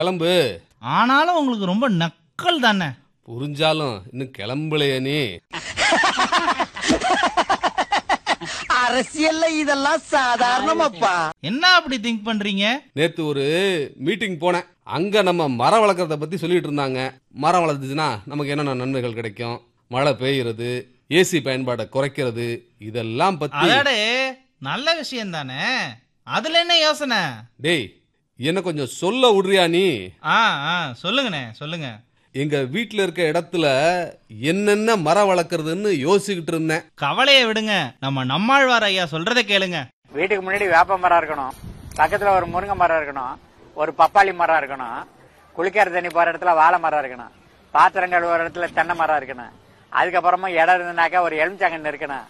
கிளம்பு ஆனாலும் உங்களுக்கு ரொம்ப நக்கல் தானே புரிஞ்சாலும் இன்னும் கிளம்பலையே நீ அரசியல்ல இதெல்லாம் சாதாரணமாப்பா என்ன அப்படி திங்க் பண்றீங்க நேத்து ஒரு மீட்டிங் போனேன் அங்க நம்ம மரம் வளர்க்கறத பத்தி சொல்லிட்டு இருந்தாங்க மரம் வளர்த்துச்சுன்னா நமக்கு என்னென்ன நன்மைகள் கிடைக்கும் மழை பெய்யுறது ஏசி பயன்பாட்டை குறைக்கிறது இதெல்லாம் பத்தி அதாடே நல்ல விஷயம் தானே அதுல என்ன யோசனை டேய் என்ன கொஞ்சம் சொல்ல விடுறியா நீ ஆ ஆ சொல்லுங்கண்ணே சொல்லுங்க எங்க வீட்ல இருக்க இடத்துல என்னென்ன மரம் வளர்க்கறதுன்னு யோசிக்கிட்டு இருந்தேன் கவலையை விடுங்க நம்ம நம்மாழ்வார் ஐயா சொல்றதை கேளுங்க வீட்டுக்கு முன்னாடி வேப்ப மரம் இருக்கணும் பக்கத்துல ஒரு முருங்கை மரம் இருக்கணும் ஒரு பப்பாளி மரம் இருக்கணும் குளிக்கிற தண்ணி போற இடத்துல வாழை மரம் இருக்கணும் பாத்திரம் கழுவுற இடத்துல தென்னை மரம் இருக்கணும் அதுக்கப்புறமா இடம் இருந்தனாக்கா ஒரு எலுமிச்சங்கன்னு இருக்கணும்